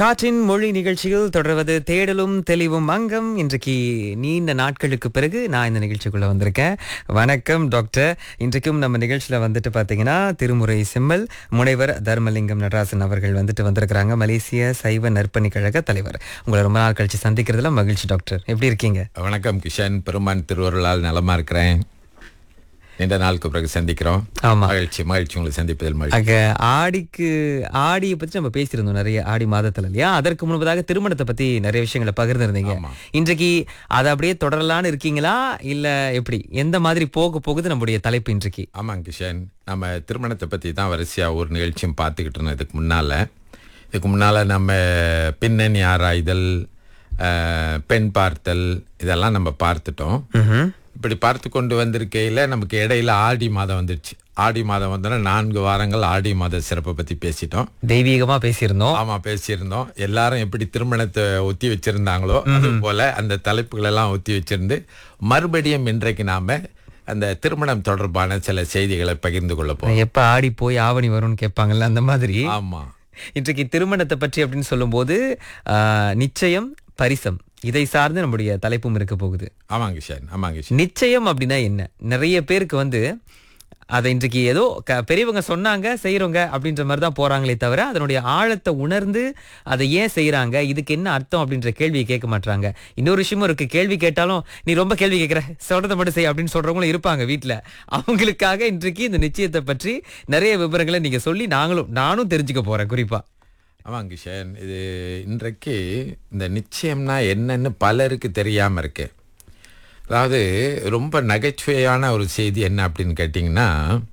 காற்றின் மொழி நிகழ்ச்சியில் தொடர்வது தேடலும் தெளிவும் அங்கம் இன்றைக்கு நீண்ட நாட்களுக்கு பிறகு நான் இந்த நிகழ்ச்சிக்குள்ள வந்திருக்கேன் வணக்கம் டாக்டர் இன்றைக்கும் நம்ம நிகழ்ச்சியில வந்துட்டு பாத்தீங்கன்னா திருமுறை செம்மல் முனைவர் தர்மலிங்கம் நடராசன் அவர்கள் வந்துட்டு வந்திருக்கிறாங்க மலேசிய சைவ நற்பணி கழக தலைவர் உங்களை ரொம்ப நாள் கழிச்சு சந்திக்கிறதுல மகிழ்ச்சி டாக்டர் எப்படி இருக்கீங்க வணக்கம் கிஷன் பெருமான் திருவருளால் நலமா இருக்கிறேன் நீண்ட நாளுக்கு பிறகு சந்திக்கிறோம் ஆமா மகிழ்ச்சி மகிழ்ச்சி உங்களை சந்திப்பதில் மகிழ்ச்சி அங்க ஆடிக்கு ஆடியை பத்தி நம்ம பேசியிருந்தோம் நிறைய ஆடி மாதத்துல இல்லையா அதற்கு முன்பதாக திருமணத்தை பத்தி நிறைய விஷயங்களை பகிர்ந்திருந்தீங்க ஆமா. இன்றைக்கு அதை அப்படியே தொடரலான்னு இருக்கீங்களா இல்ல எப்படி எந்த மாதிரி போக போகுது நம்முடைய தலைப்பு இன்றைக்கு ஆமாங்க கிஷன் நம்ம திருமணத்தை பற்றி தான் வரிசையாக ஒரு நிகழ்ச்சியும் பார்த்துக்கிட்டு இருந்தோம் இதுக்கு முன்னால் இதுக்கு முன்னால் நம்ம பின்னணி ஆராய்தல் அஹ், பெண் பார்த்தல் இதெல்லாம் நம்ம பார்த்துட்டோம் ம்ஹும். இப்படி பார்த்து கொண்டு வந்திருக்கையில் நமக்கு இடையில ஆடி மாதம் வந்துடுச்சு ஆடி மாதம் வந்தோன்னா நான்கு வாரங்கள் ஆடி மாத சிறப்பை பற்றி பேசிட்டோம் தெய்வீகமா பேசியிருந்தோம் ஆமா பேசியிருந்தோம் எல்லாரும் எப்படி திருமணத்தை ஒத்தி வச்சிருந்தாங்களோ அது போல அந்த தலைப்புகள் எல்லாம் ஒத்தி வச்சிருந்து மறுபடியும் இன்றைக்கு நாம அந்த திருமணம் தொடர்பான சில செய்திகளை பகிர்ந்து கொள்ள போறோம் எப்ப ஆடி போய் ஆவணி வரும்னு கேட்பாங்கல்ல அந்த மாதிரி ஆமா இன்றைக்கு திருமணத்தை பற்றி அப்படின்னு சொல்லும்போது ஆஹ், நிச்சயம் பரிசம் இதை சார்ந்து நம்முடைய தலைப்பும் இருக்க போகுது ஆமாங்க கிஷன் ஆமாங்க கிஷன் நிச்சயம் அப்படின்னா என்ன நிறைய பேருக்கு வந்து அதை இன்றைக்கு ஏதோ க- பெரியவங்க சொன்னாங்க செய்யறவங்க அப்படின்ற மாதிரி தான் போறாங்களே தவிர அதனுடைய ஆழத்தை உணர்ந்து அதை ஏன் செய்யறாங்க இதுக்கு என்ன அர்த்தம் அப்படின்ற கேள்வியை கேட்க மாட்டாங்க இன்னொரு விஷயமும் இருக்கு கேள்வி கேட்டாலும் நீ ரொம்ப கேள்வி கேட்கிற சொல்றதை மட்டும் செய் அப்படின்னு சொல்றவங்களும் இருப்பாங்க வீட்ல அவங்களுக்காக இன்றைக்கு இந்த நிச்சயத்தை பற்றி நிறைய விவரங்களை நீங்க சொல்லி நாங்களும் நானும் தெரிஞ்சுக்க போறேன் குறிப்பா ஆமாங்க கிஷன் இது இன்றைக்கு இந்த நிச்சயம்னா என்னன்னு பலருக்கு தெரியாம இருக்கு அதாவது ரொம்ப நகைச்சுவையான ஒரு செய்தி என்ன அப்படின்னு கேட்டிங்கன்னா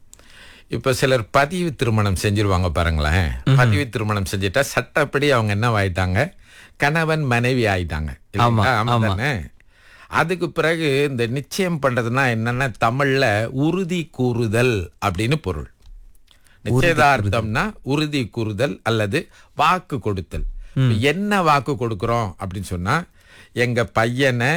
இப்போ சிலர் பதிவு திருமணம் செஞ்சிருவாங்க பாருங்களேன் பதிவு திருமணம் செஞ்சுட்டா சட்டப்படி அவங்க என்ன ஆயிட்டாங்க கணவன் மனைவி ஆயிட்டாங்க ஆமா, இல்லைங்களா? ஆமா ஆமா. தானே அதுக்கு பிறகு இந்த நிச்சயம் பண்றதுன்னா என்னன்னா தமிழ்ல உறுதி கூறுதல் அப்படின்னு பொருள் நிச்சயதார்த்தம்னா உறுதி கூறுதல் அல்லது வாக்கு கொடுத்தல் என்ன வாக்கு கொடுக்கிறோம் அப்படின்னு சொன்னா எங்க பையனை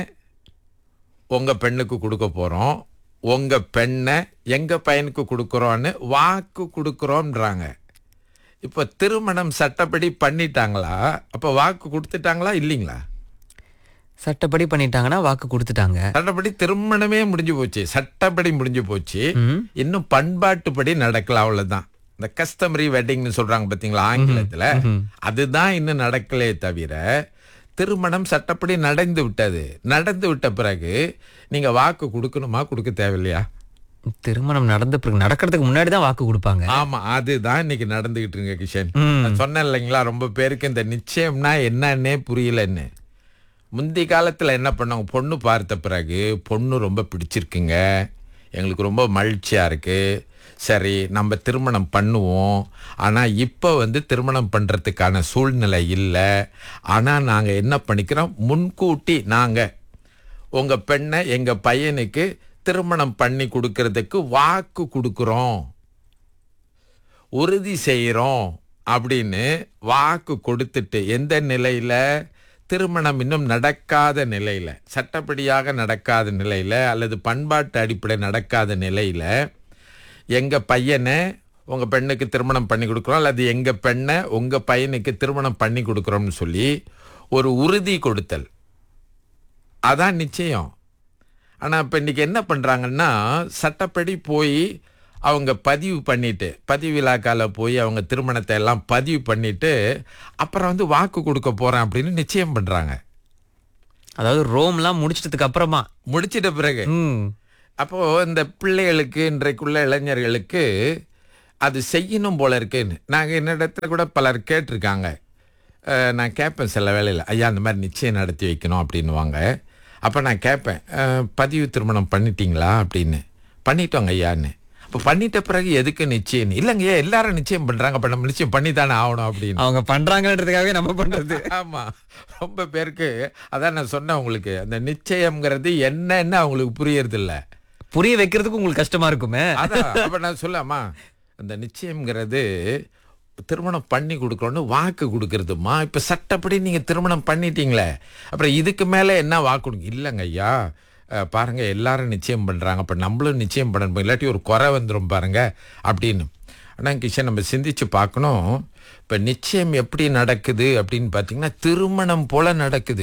உங்க பெண்ணுக்கு கொடுக்க போறோம் உங்க பெண்ணை எங்க பையனுக்கு கொடுக்குறோன்னு வாக்கு கொடுக்குறோம்ன்றாங்க இப்போ திருமணம் சட்டப்படி பண்ணிட்டாங்களா அப்போ வாக்கு கொடுத்துட்டாங்களா இல்லைங்களா சட்டப்படி பண்ணிட்டாங்கன்னா வாக்கு கொடுத்துட்டாங்க சட்டப்படி திருமணமே முடிஞ்சு போச்சு சட்டப்படி முடிஞ்சு போச்சு ம். இன்னும் பண்பாட்டுப்படி நடக்கல அவ்வளவுதான் இந்த கஸ்டமரி வெட்டிங்னு சொல்றாங்க பாத்தீங்களா ஆங்கிலத்துல அதுதான் இன்னும் நடக்கலே தவிர திருமணம் சட்டப்படி நடந்து விட்டது நடந்து விட்ட பிறகு நீங்க வாக்கு கொடுக்கணுமா கொடுக்க தேவையில்லையா திருமணம் நடந்த பிறகு நடக்கிறதுக்கு முன்னாடி தான் வாக்கு கொடுப்பாங்க ஆமா அதுதான் இன்னைக்கு நடந்துகிட்டு இருங்க கிஷன் ம். நான் சொன்னேன் இல்லைங்களா ரொம்ப பேருக்கு இந்த நிச்சயம்னா என்னன்னே புரியலன்னு முந்தி காலத்துல என்ன பண்ணாங்க பொண்ணு பார்த்த பிறகு பொண்ணு ரொம்ப பிடிச்சிருக்குங்க எங்களுக்கு ரொம்ப மகிழ்ச்சியா இருக்கு சரி நம்ம திருமணம் பண்ணுவோம் ஆனா இப்போ வந்து திருமணம் பண்றதுக்கான சூழ்நிலை இல்லை ஆனா நாங்க என்ன பண்ணிக்கிறோம் முன்கூட்டி நாங்க உங்க பெண்ணை எங்க பையனுக்கு திருமணம் பண்ணி கொடுக்கறதுக்கு வாக்கு கொடுக்குறோம் உறுதி செய்கிறோம் அப்படின்னு வாக்கு கொடுத்துட்டு எந்த நிலையில திருமணம் இன்னும் நடக்காத நிலையில சட்டப்படியாக நடக்காத நிலையில அல்லது பண்பாட்டு அடிப்படை நடக்காத நிலையில எங்க பையனை உங்க பெண்ணுக்கு திருமணம் பண்ணி கொடுக்குறோம் அல்லது எங்க பெண்ணை உங்க பையனுக்கு திருமணம் பண்ணி கொடுக்குறோம்னு சொல்லி ஒரு உறுதி கொடுத்தல் அதான் நிச்சயம் ஆனால் இப்போ இன்னைக்கு என்ன பண்ணுறாங்கன்னா சட்டப்படி போய் அவங்க பதிவு பண்ணிட்டு பதிவு விழாக்கால போய் அவங்க திருமணத்தை எல்லாம் பதிவு பண்ணிட்டு அப்புறம் வந்து வாக்கு கொடுக்க போறேன் அப்படின்னு நிச்சயம் பண்றாங்க அதாவது ரோம்லாம் முடிச்சிட்டதுக்கு அப்புறமா முடிச்சிட்ட பிறகு ம் அப்போ இந்த பிள்ளைகளுக்கு இன்றைக்குள்ள இளைஞர்களுக்கு அது செய்யணும் போல இருக்குன்னு நாங்கள் என்னிடத்துல கூட பலர் கேட்டிருக்காங்க அஹ், நான் கேட்பேன் சில வேளையில் ஐயா அந்த மாதிரி நிச்சயம் நடத்தி வைக்கணும் அப்படின்னுவாங்க அப்போ நான் கேட்பேன் அஹ், பதிவு திருமணம் பண்ணிட்டீங்களா அப்படின்னு பண்ணிட்டோங்க ஐயான்னு அப்போ பண்ணிட்ட பிறகு எதுக்கு நிச்சயம் இல்லைங்க ஐயா எல்லாரும் நிச்சயம் பண்ணுறாங்க அப்போ நம்ம நிச்சயம் பண்ணி தானே ஆகணும் அப்படின்னு அவங்க பண்றாங்கன்றதுக்காகவே நம்ம பண்றது ஆமா ரொம்ப பேருக்கு அதான் நான் சொன்னேன் உங்களுக்கு அந்த நிச்சயம்ங்கிறது என்னன்னு அவங்களுக்கு புரியறது இல்ல புரிய வைக்கிறதுக்கு உங்களுக்கு கஷ்டமா இருக்குமே அதான் அப்ப நான் சொல்லாமா அந்த நிச்சயம்ங்கிறது திருமணம் பண்ணி கொடுக்கணும்னு வாக்கு கொடுக்கறதுமா இப்ப சட்டப்படி நீங்க திருமணம் பண்ணிட்டீங்களே அப்புறம் இதுக்கு மேல என்ன வாக்கு கொடுங்க இல்லைங்க ஐயா அஹ், பாருங்க எல்லாரும் நிச்சயம் பண்றாங்க அப்ப நம்மளும் நிச்சயம் பண்ணணும் இல்லாட்டி ஒரு குறை வந்துரும் பாருங்க அப்படின்னு ஆனால் கிஷன் நம்ம சிந்திச்சு பார்க்கணும் இப்போ நிச்சயம் எப்படி நடக்குது அப்படின்னு பார்த்தீங்கன்னா திருமணம் போல நடக்குது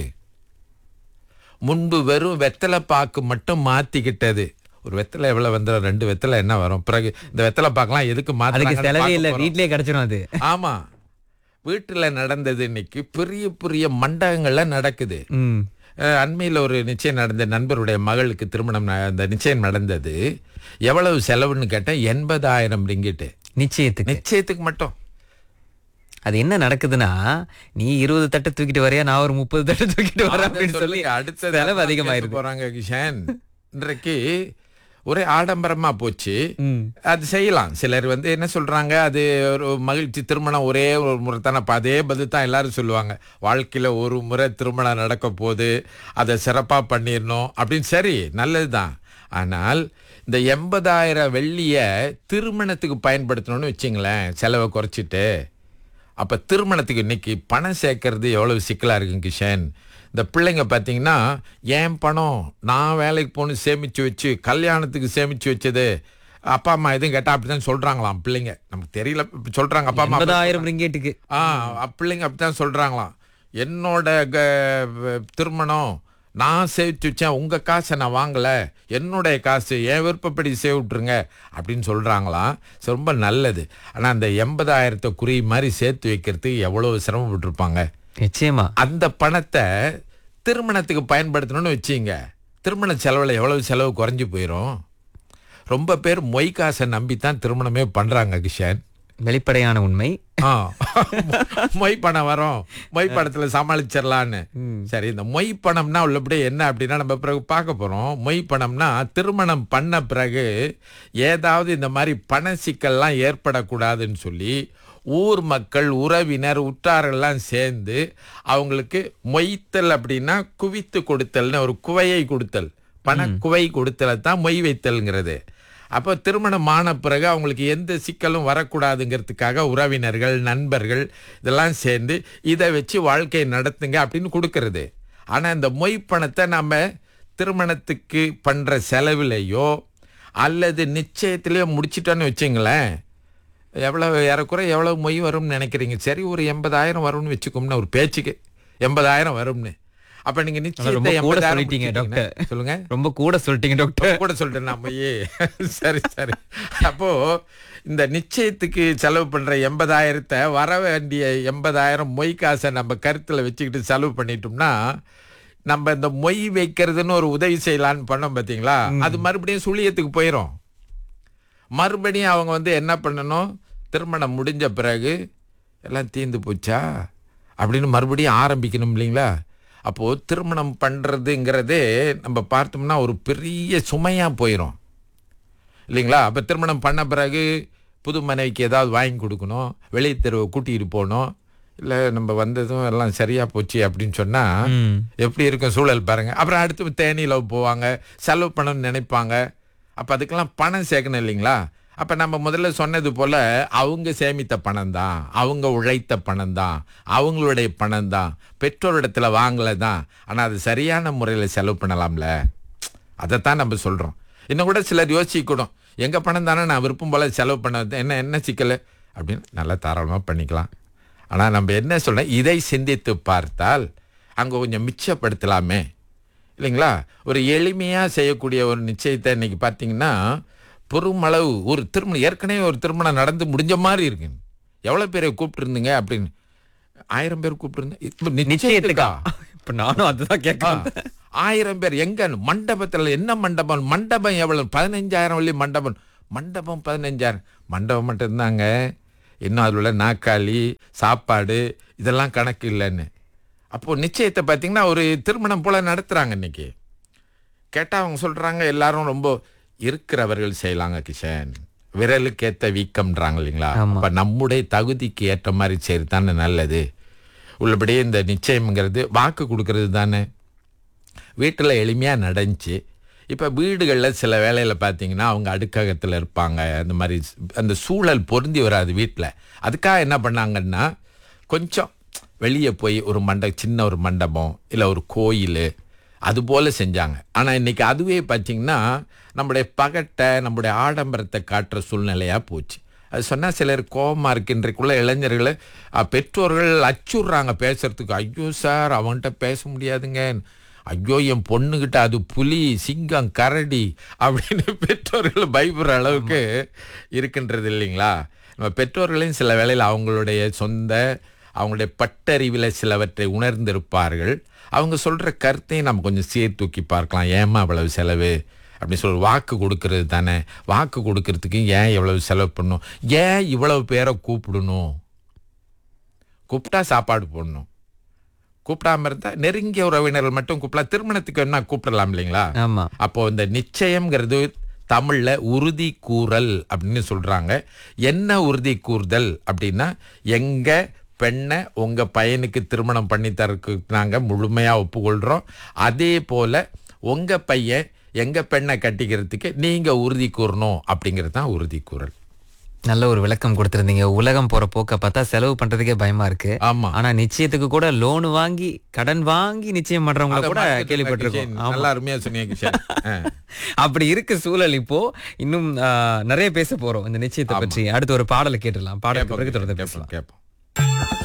முன்பு வெறும் வெத்தலை பாக்கு மட்டும் மாத்திக்கிட்டது ஒரு வெத்தலை எவ்வளவு வந்துடும் ரெண்டு வெத்தலை என்ன வரும் பிறகு இந்த வெத்தலை பாக்கலாம் எதுக்கு அதுக்கு மாத்தினாங்கன்னு செலவே பார்க்க இல்ல போறோம். வீட்லயே கிடைச்சிரும் அது ஆமா வீட்டுல நடந்தது இன்னைக்கு பெரிய பெரிய மண்டபங்கள்ல நடக்குது ம் அஹ், அண்மையில ஒரு நிச்சயம் நடந்த நண்பருடைய மகளுக்கு திருமணம் ந- அந்த நிச்சயம் நடந்தது எவ்வளவு செலவுன்னு கேட்டேன் எண்பதாயிரம் ரிங்கிட்டு நிச்சயத்துக்கு நிச்சயத்துக்கு மட்டும் அது என்ன நடக்குதுன்னா நீ இருபது தட்டை தூக்கிட்டு வரையா நான் ஒரு முப்பது தட்டை தூக்கிட்டு வரேன் அப்படின்னு சொல்லி சொல்லுங்க, அடுத்தது செலவு அதான் அதிகமாயிருது கேட்க போறாங்க கிஷன் இன்றைக்கு ஒரே ஆடம்பரமா போச்சு ம். அது செய்யலாம் சிலர் வந்து என்ன சொல்றாங்க அது ஒரு மகிழ்ச்சி திருமணம் ஒரே ஒரு முறை தானே அப்ப அதே பதில் தான் எல்லாரும் சொல்லுவாங்க வாழ்க்கையில ஒரு முறை திருமணம் நடக்க போது அதை சிறப்பா பண்ணிடணும் அப்படின்னு சரி நல்லதுதான் ஆனால் இந்த எண்பதாயிரம் வெள்ளிய திருமணத்துக்கு பயன்படுத்தணும்னு வச்சுங்களேன் செலவை குறைச்சிட்டு அப்ப திருமணத்துக்கு இன்னைக்கு பணம் சேர்க்கறது எவ்வளவு சிக்கலா இருக்குங்க கிஷன் இந்த பிள்ளைங்க பார்த்தீங்கன்னா ஏன் பணம் நான் வேலைக்கு போகணும் சேமிச்சு வச்சு கல்யாணத்துக்கு சேமிச்சு வச்சது அப்பா அம்மா எதுவும் கேட்டா அப்படிதான் சொல்றாங்களாம் பிள்ளைங்க நமக்கு தெரியல இப்ப சொல்றாங்க அப்பா அம்மா எண்பதாயிரம் ரிங்கேட்டுக்கு ஆ அப்~ பிள்ளைங்க அப்படித்தான் சொல்றாங்களாம் என்னோட க- திருமணம் நான் சேமிச்சு வச்சேன் உங்க காசை நான் வாங்கல என்னுடைய காசு என் விருப்பப்படி சேவ் விட்டுருங்க அப்படின்னு சொல்றாங்களாம் சரி, ரொம்ப நல்லது ஆனா அந்த எண்பதாயிரத்தை குறி மாதிரி சேர்த்து வைக்கிறதுக்கு எவ்வளவு சிரமப்பட்டிருப்பாங்க நிச்சயமா அந்த பணத்தை திருமணத்துக்கு பயன்படுத்தணும்னு வச்சிங்க திருமண செலவில் எவ்வளவு செலவு குறைஞ்சு போயிடும் ரொம்ப பேர் மொய் காசை நம்பித்தான் திருமணமே பண்றாங்க கிஷன் வெளிப்படையான உண்மை ஆ. மொய் பணம் வரும் மொய் பணத்துல சமாளிச்சிடலான்னு சரி இந்த மொய் பணம்னா உள்ளபடி என்ன அப்படின்னா நம்ம பிறகு பார்க்க போறோம் மொய் பணம்னா திருமணம் பண்ண பிறகு ஏதாவது இந்த மாதிரி பண சிக்கல்லாம் ஏற்படக்கூடாதுன்னு சொல்லி ஊர் மக்கள் உறவினர் உற்றாரெல்லாம் சேர்ந்து அவங்களுக்கு மொய்த்தல் அப்படின்னா குவித்து கொடுத்தல்னு ஒரு குவையை கொடுத்தல் பணக்குவை கொடுத்தலை தான் மொய் வைத்தல்ங்கிறது அப்போ திருமணம் ஆன பிறகு அவங்களுக்கு எந்த சிக்கலும் வரக்கூடாதுங்கிறதுக்காக உறவினர்கள் நண்பர்கள் இதெல்லாம் சேர்ந்து இதை வச்சு வாழ்க்கையை நடத்துங்க அப்படின்னு கொடுக்கறது ஆனால் இந்த மொய் பணத்தை நம்ம திருமணத்துக்கு பண்ணுற செலவுலையோ அல்லது நிச்சயத்திலேயோ முடிச்சிட்டோன்னு வச்சுங்களேன் எவ்வளவு ஏறக்குறை எவ்வளவு மொய் வரும்னு நினைக்கிறீங்க சரி ஒரு எண்பதாயிரம் வரும்னு வச்சுக்கோம்னா ஒரு பேச்சுக்கு எண்பதாயிரம் வரும்னு அப்ப நீங்க நிச்சயத்தை ரொம்ப கூட எண்பதாயிரம் சொல்லிட்டீங்க முடிச்சிட்டீங்கன்னா- டாக்டர். சொல்லுங்க ரொம்ப கூட சொல்லிட்டீங்க டாக்டர் கூட சொல்லிட்டேன் நம்மையே சரி சரி அப்போ இந்த நிச்சயத்துக்கு செலவு பண்ற எண்பதாயிரத்தை வர வேண்டிய எண்பதாயிரம் மொய் காசை நம்ம கருத்துல வச்சுக்கிட்டு செலவு பண்ணிட்டோம்னா நம்ம இந்த மொய் வைக்கிறதுன்னு ஒரு உதவி செய்யலான்னு பண்ணோம் பாத்தீங்களா அது மறுபடியும் சுழியத்துக்கு போயிடும் மறுபடியும் அவங்க வந்து என்ன பண்ணணும் திருமணம் முடிஞ்ச பிறகு எல்லாம் தீந்து போச்சா அப்படின்னு மறுபடியும் ஆரம்பிக்கணும் இல்லைங்களா அப்போது திருமணம் பண்ணுறதுங்கிறதே நம்ம பார்த்தோம்னா ஒரு பெரிய சுமையாக போயிடும் இல்லைங்களா அப்போ திருமணம் பண்ண பிறகு புது மனைவிக்கு ஏதாவது வாங்கி கொடுக்கணும் வெளியே தெருவை கூட்டிகிட்டு போகணும் இல்லை நம்ம வந்ததும் எல்லாம் சரியாக போச்சு அப்படின்னு சொன்னால் ம். எப்படி இருக்கும் சூழல் பாருங்க அப்புறம் அடுத்து தேனியில் போவாங்க செலவு பண்ணணும்னு நினைப்பாங்க அப்போ அதுக்கெல்லாம் பணம் சேர்க்கணும் இல்லைங்களா அப்போ நம்ம முதல்ல சொன்னது போல் அவங்க சேமித்த பணம் தான் அவங்க உழைத்த பணம் தான் அவங்களுடைய பணம் தான் பெற்றோரிடத்துல வாங்கலை தான் ஆனால் அது சரியான முறையில் செலவு பண்ணலாம்ல அதைத்தான் நம்ம சொல்கிறோம் இன்னும் கூட சிலர் யோசிக்கணும் எங்கள் பணம் தானே நான் விருப்பம் போல் செலவு பண்ண என்ன என்ன சிக்கல் அப்படின்னு நல்லா தாராளமாக பண்ணிக்கலாம் ஆனால் நம்ம என்ன சொல்றோம் இதை சிந்தித்து பார்த்தால் அங்கே கொஞ்சம் மிச்சப்படுத்தலாமே இல்லைங்களா ஒரு எளிமையாக செய்யக்கூடிய ஒரு நிச்சயத்தை இன்னைக்கு பார்த்தீங்கன்னா பெருமளவு ஒரு திருமணம் ஏற்கனவே ஒரு திருமணம் நடந்து முடிஞ்ச மாதிரி இருக்கு எவ்வளோ பேரை கூப்பிட்டுருந்தீங்க அப்படின்னு ஆயிரம் பேர் கூப்பிட்டுருந்தேன் இப்போ நிச்சயத்துக்கா நிச்சயத்துக்கா இப்ப நானும் அதுதான் கேட்க வந்தேன். ஆயிரம் பேர் எங்க மண்டபத்துல என்ன மண்டபம் மண்டபம் எவ்வளவு பதினஞ்சாயிரம் வள்ளி மண்டபம் மண்டபம் பதினஞ்சாயிரம் மண்டபம் மட்டும்தாங்க இன்னும் அதில் உள்ள நாக்காளி சாப்பாடு இதெல்லாம் கணக்கு இல்லைன்னு அப்போ நிச்சயத்தை பார்த்தீங்கன்னா ஒரு திருமணம் போல நடத்துறாங்க இன்னைக்கு கேட்டால் அவங்க சொல்றாங்க எல்லாரும் ரொம்ப இருக்கிறவர்கள் செய்யலாங்க கிஷன் விரலுக்கேத்த வீக்கம்ன்றாங்க இல்லைங்களா ஆமா. அப்ப நம்முடைய தகுதிக்கு ஏற்ற மாதிரி செய்யறது தானே நல்லது உள்ளபடியே இந்த நிச்சயம்ங்கிறது வாக்கு கொடுக்கறது தானே வீட்டில் எளிமையாக நடந்துச்சு இப்போ வீடுகளில் சில வேலையில் பார்த்தீங்கன்னா அவங்க அடுக்ககத்தில் இருப்பாங்க அந்த மாதிரி ஸ்- அந்த சூழல் பொருந்தி வராது வீட்டில் அதுக்காக என்ன பண்ணாங்கன்னா கொஞ்சம் வெளியே போய் ஒரு மண்ட சின்ன ஒரு மண்டபம் இல்லை ஒரு கோயில் அது போல செஞ்சாங்க ஆனால் இன்னைக்கு அதுவே பார்த்தீங்கன்னா நம்முடைய பகட்டை நம்முடைய ஆடம்பரத்தை காட்டுற சூழ்நிலையாக போச்சு அது சொன்னா சிலர் கோபமா இருக்கு இன்றைக்குள்ள இளைஞர்கள் அஹ், பெற்றோர்கள் அச்சுடுறாங்க பேசுறதுக்கு ஐயோ சார் அவன்கிட்ட பேச முடியாதுங்க ஐயோ என் பொண்ணுகிட்ட அது புலி சிங்கம் கரடி அப்படின்னு பெற்றோர்கள் பயப்படுற அளவுக்கு இருக்கின்றது இல்லைங்களா நம்ம பெற்றோர்களையும் சில வேளையில் அவங்களுடைய சொந்த அவங்களுடைய பட்டறிவில் சிலவற்றை உணர்ந்திருப்பார்கள் அவங்க சொல்ற கருத்தையும் நம்ம கொஞ்சம் சீர்தூக்கி பார்க்கலாம் ஏமா அவ்வளவு செலவு அப்படி சொல்லி வாக்கு கொடுக்கறது தானே வாக்கு கொடுக்கறதுக்கு ஏன் இவ்வளவு செலவு பண்ணணும் ஏன் இவ்வளவு பேரை கூப்பிடணும் கூப்பிட்டா சாப்பாடு போடணும் கூப்பிடாம இருந்தா நெருங்கிய உறவினர்கள் மட்டும் கூப்பிடலாம் திருமணத்துக்கு வேணா கூப்பிடலாம் இல்லைங்களா ஆமா அப்போ இந்த நிச்சயம்ங்கிறது தமிழ்ல உறுதி கூறல் அப்படின்னு சொல்றாங்க என்ன உறுதி கூறுதல் அப்படின்னா எங்க பெண்ணை உங்க பையனுக்கு திருமணம் பண்ணி தரக்கு நாங்க முழுமையா ஒப்புக்கொள்றோம் அதே போல உங்க பையன் எங்க பெண்ணை கட்டிக்கிறதுக்கு நீங்க உறுதி கூறணும் அப்படிங்கிறது தான் உறுதி கூறல் நல்ல ஒரு விளக்கம் கொடுத்திருந்தீங்க உலகம் போற போக்க பார்த்தா செலவு பண்றதுக்கே பயமா இருக்கு ஆமா ஆனா நிச்சயத்துக்கு கூட லோன் வாங்கி கடன் வாங்கி நிச்சயம் பண்றவங்கள அத கூட marketing கேள்விப்பட்டிருக்கோம் கிஷன், ஆமா. நல்லா அருமையா சொன்னீங்க கிஷன். ஆ. அப்படி இருக்கு சூழல் இப்போ இன்னும் ஆ, நிறைய பேச போறோம் இந்த நிச்சயத்தை பற்றி அடுத்து ஒரு பாடலை கேட்டுடலாம் பாடலுக்கு பிறகு தொடர்ந்து கேட்போம் பேசலாம் கேட்போம்